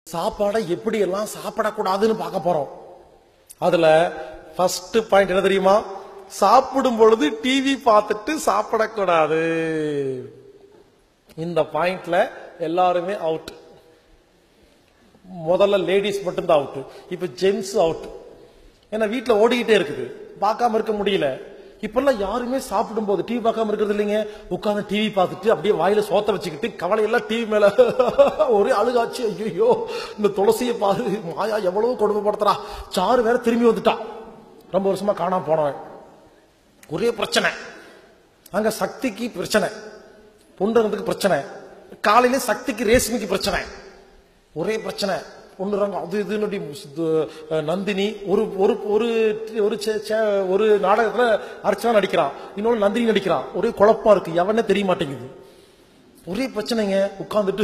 சாப்பாடை எப்படி எல்லாம் சாப்பிடக்கூடாதுன்னு பார்க்க போறோம் அதுல ஃபர்ஸ்ட் பாயிண்ட் என்ன தெரியுமா சாப்பிடும் பொழுது டிவி பார்த்துட்டு சாப்பிடக்கூடாது இந்த பாயிண்ட்ல எல்லாருமே அவுட் முதல்ல லேடிஸ் மட்டும்தான் அவுட் இப்ப ஜென்ஸ் அவுட் ஏன்னா வீட்டுல ஓடிக்கிட்டே இருக்குது பார்க்காம இருக்க முடியல இப்பெல்லாம் யாருமே சாப்பிடும்போது டிவி பார்க்காம இருக்கிறது இல்லைங்க உட்கார்ந்து டிவி பார்த்துட்டு அப்படியே வாயில சோத்த வச்சுக்கிட்டு கவலை எல்லாம் டிவி மேல ஒரே அழுகாச்சு ஐயோ இந்த துளசியை பாரு மாயா எவ்வளவு கொடுமைப்படுத்துறா சாரு வேற திரும்பி வந்துட்டா ரொம்ப வருஷமா காணாம போனவன் ஒரே பிரச்சனை அங்க சக்திக்கு பிரச்சனை பொண்ணுறதுக்கு பிரச்சனை காலையில சக்திக்கு ரேஷ்மிக்கு பிரச்சனை ஒரே பிரச்சனை பொண்ணுறாங்க அது இதுன்னு நந்தினி ஒரு ஒரு ஒரு ஒரு சே- சே- ஒரு நாடகத்துல அர்ச்சனா நடிக்கிறான் இன்னொன்னு நந்தினி நடிக்கிறான் ஒரே குழப்பம் இருக்கு எவனே தெரிய மாட்டேங்குது ஒரே பிரச்சனைங்க உட்கார்ந்துட்டு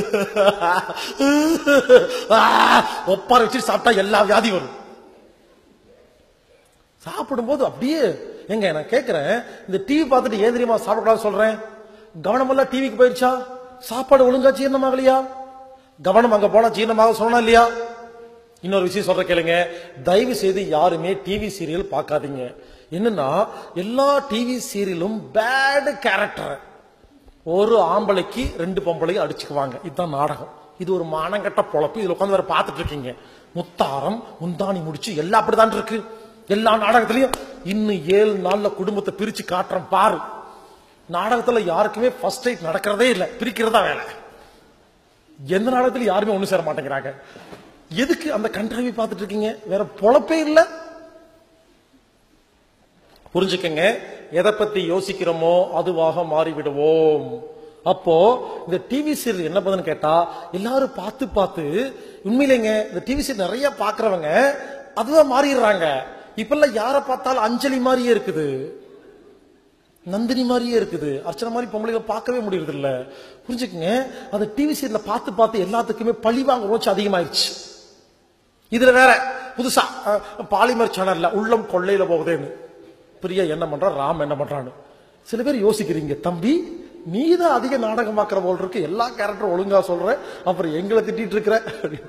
ஒப்பார வச்சு சாப்பிட்டா எல்லா வியாதி வரும் சாப்பிடும்போது அப்படியே எங்க நான் கேட்கிறேன் இந்த டிவி பார்த்துட்டு ஏன் தெரியுமா சாப்பிடக்கூடாது சொல்றேன் கவனமெல்லாம் டிவிக்கு போயிருச்சா சாப்பாடு ஒழுங்கா ஜீரணமாகலையா கவனம் அங்க போனா ஜீரணமாக சொல்லணும் இல்லையா இன்னொரு விஷயம் சொல்ற கேளுங்க தயவு செய்து யாருமே டிவி சீரியல் பார்க்காதீங்க என்னன்னா எல்லா டிவி சீரியலும் பேட் கேரக்டர் ஒரு ஆம்பளைக்கு ரெண்டு பொம்பளையும் அடிச்சுக்குவாங்க இதுதான் நாடகம் இது ஒரு மானங்கட்ட பொழப்பு இதுல உட்காந்து வேற பார்த்துட்டு இருக்கீங்க முத்தாரம் முந்தாணி முடிச்சு எல்லாம் அப்படிதான் இருக்கு எல்லா நாடகத்திலையும் இன்னும் ஏழு நாள்ல குடும்பத்தை பிரிச்சு காட்டுறேன் பாரு நாடகத்துல யாருக்குமே ஃபர்ஸ்ட் ரைட் நடக்கிறதே இல்லை பிரிக்கிறதா வேலை எந்த நாடகத்திலும் யாருமே ஒண்ணு சேர மாட்டேங்கிறாங்க எதுக்கு அந்த கண்ட்ரவி பார்த்துட்டு இருக்கீங்க வேற பொழப்பே இல்லை புரிஞ்சுக்கங்க எதை பத்தி யோசிக்கிறோமோ அதுவாக மாறிவிடுவோம் அப்போ இந்த டிவி சீரியல் என்ன பண்ணுன்னு கேட்டா எல்லாரும் பார்த்து பார்த்து உண்மையிலேங்க இந்த டிவி சீரியல் நிறைய பாக்குறவங்க அதுதான் மாறிடுறாங்க இப்பெல்லாம் யாரை பார்த்தாலும் அஞ்சலி மாதிரியே இருக்குது நந்தினி மாதிரியே இருக்குது அர்ச்சனை மாதிரி பொம்பளைகளை பார்க்கவே முடியறது இல்ல புரிஞ்சுக்கங்க அந்த டிவி சீரியல்ல பார்த்து பார்த்து எல்லாத்துக்குமே பழி வாங்க ரோச்சு அதிகமாயிருச்சு இதுல வேற புதுசா அஹ், பாலிமர் சேனல்ல உள்ளம் கொள்ளையில போகுதேன்னு பிரியா என்ன பண்றா ராம் என்ன பண்றான்னு சில பேர் யோசிக்கிறீங்க தம்பி நீ தான் அதிக நாடகமாக்குற போல் இருக்கு எல்லா கேரக்டரும் ஒழுங்கா சொல்ற அப்புறம் எங்களை திட்டிட்டு இருக்கிற அப்படின்னு.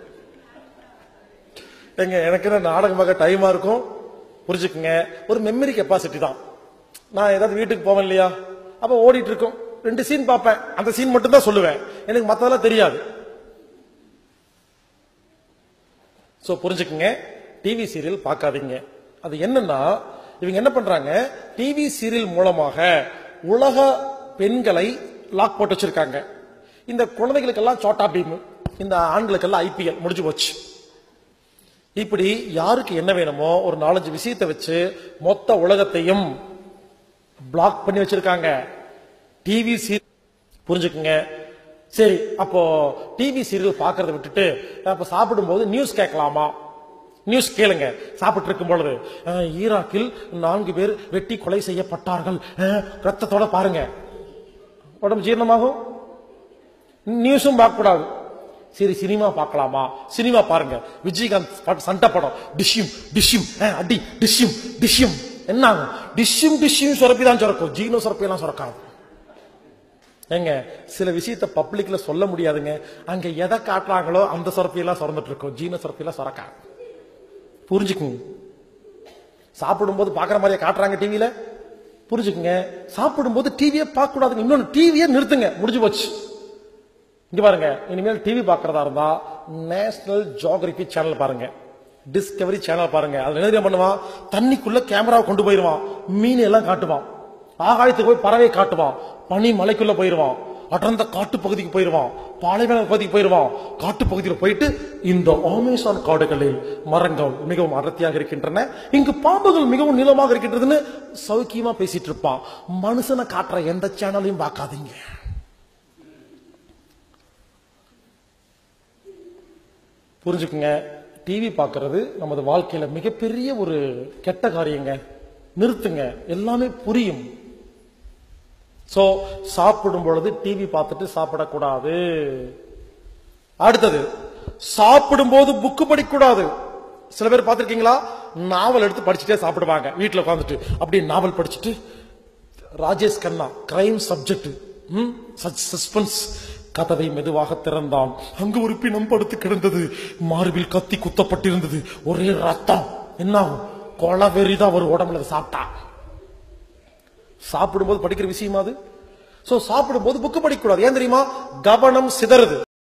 எங்க எனக்கு என்ன நாடகமாக டைமா இருக்கும் புரிஞ்சுக்குங்க ஒரு மெமரி கெப்பாசிட்டி தான் நான் ஏதாவது வீட்டுக்கு போவேன் இல்லையா அப்ப ஓடிட்டு இருக்கும் ரெண்டு சீன் பார்ப்பேன் அந்த சீன் மட்டும் தான் சொல்லுவேன் எனக்கு மத்ததெல்லாம் தெரியாது சோ புரிஞ்சுக்குங்க டிவி சீரியல் பார்க்காதீங்க அது என்னன்னா இவங்க என்ன பண்றாங்க டிவி சீரியல் மூலமாக உலக பெண்களை லாக் போட்டு வச்சிருக்காங்க இந்த குழந்தைகளுக்கெல்லாம் சோட்டா பீம் இந்த ஆண்களுக்கெல்லாம் ஐபிஎல் முடிஞ்சு போச்சு இப்படி யாருக்கு என்ன வேணுமோ ஒரு நாலஞ்சு விஷயத்தை வச்சு மொத்த உலகத்தையும் பிளாக் பண்ணி வச்சிருக்காங்க டிவி சீரியல் புரிஞ்சுக்குங்க சரி அப்போ டிவி சீரியல் பார்க்கறத விட்டுட்டு அப்ப சாப்பிடும்போது நியூஸ் கேட்கலாமா நியூஸ் கேளுங்க சாப்பிட்டு இருக்கும் பொழுது அஹ், ஈராக்கில் நான்கு பேர் வெட்டி கொலை செய்யப்பட்டார்கள் அஹ், ரத்தத்தோட பாருங்க உடம்பு ஜீரணமாகும் நியூஸும் பார்க்க கூடாது சரி சினிமா பார்க்கலாமா சினிமா பாருங்க விஜயகாந்த் பாட்டு சண்டை படம் டிஷ்யூம் டிஷ்யூம் அஹ், அடி டிஷ்யூம் டிஷ்யூம் என்ன ஆகும் டிஷ்யூம் டிஷ்யூம் சுரப்பி தான் சுரக்கும் ஜீனோ சுரப்பி எல்லாம் சுரக்காது ஏங்க சில விஷயத்த பப்ளிக்ல சொல்ல முடியாதுங்க அங்க எதை காட்டுறாங்களோ அந்த சுரப்பி எல்லாம் சுரந்துட்டு இருக்கும் ஜீன சுரப்பி எல்லாம் சுரக்காது புரிஞ்சுக்குங்க சாப்பிடும்போது பாக்குற மாதிரியே காட்டுறாங்க டிவியில புரிஞ்சுக்குங்க சாப்பிடும்போது டிவியே பார்க்க கூடாதுங்க இன்னொன்னு டிவியே நிறுத்துங்க முடிஞ்சு போச்சு இங்க பாருங்க இனிமேல் டிவி பார்க்கறதா இருந்தா நேஷனல் ஜியோகிராபி சேனல் பாருங்க டிஸ்கவரி சேனல் பாருங்க அதுல என்ன தெரியுமா பண்ணுவான் தண்ணிக்குள்ள கேமராவை கொண்டு போயிருவான் மீன் எல்லாம் காட்டுவான் ஆகாயத்துக்கு போய் பறவை காட்டுவான் பனி மலைக்குள்ள போயிருவான் அடர்ந்த காட்டு பகுதிக்கு போயிருவான் பாலைவன பகுதிக்கு போயிருவான் காட்டு பகுதியில் போயிட்டு இந்த அமேசான் காடுகளில் மரங்கள் மிகவும் அடர்த்தியாக இருக்கின்றன இங்கு பாம்புகள் மிகவும் நீளமாக இருக்கின்றதுன்னு சௌக்கியமா பேசிட்டு இருப்பான் மனுஷனை காட்டுற எந்த சேனலையும் பார்க்காதீங்க புரிஞ்சுக்குங்க டிவி பார்க்கிறது நமது வாழ்க்கையில மிகப்பெரிய ஒரு கெட்ட காரியங்க நிறுத்துங்க எல்லாமே புரியும் சோ சாப்பிடும் பொழுது டிவி பார்த்துட்டு சாப்பிடக்கூடாது அடுத்தது சாப்பிடும் போது புக்கு படிக்கக்கூடாது சில பேர் பார்த்திருக்கீங்களா நாவல் எடுத்து படிச்சுட்டே சாப்பிடுவாங்க வீட்டுல உட்காந்துட்டு அப்படியே நாவல் படிச்சுட்டு Rajesh Kanna crime subject suspense கதவை மெதுவாக திறந்தான் அங்கு ஒரு பிணம் படுத்து கிடந்தது மார்பில் கத்தி குத்தப்பட்டிருந்தது ஒரே ரத்தம் என்ன ஆகும்? கொலவெறிதான் ஒரு உடம்புல அதை சாப்பிட்டா சாப்பிடும்போது படிக்கிற விஷயமா அது சோ சாப்பிடும்போது புக்கு படிக்க கூடாது ஏன் தெரியுமா கவனம் சிதறுது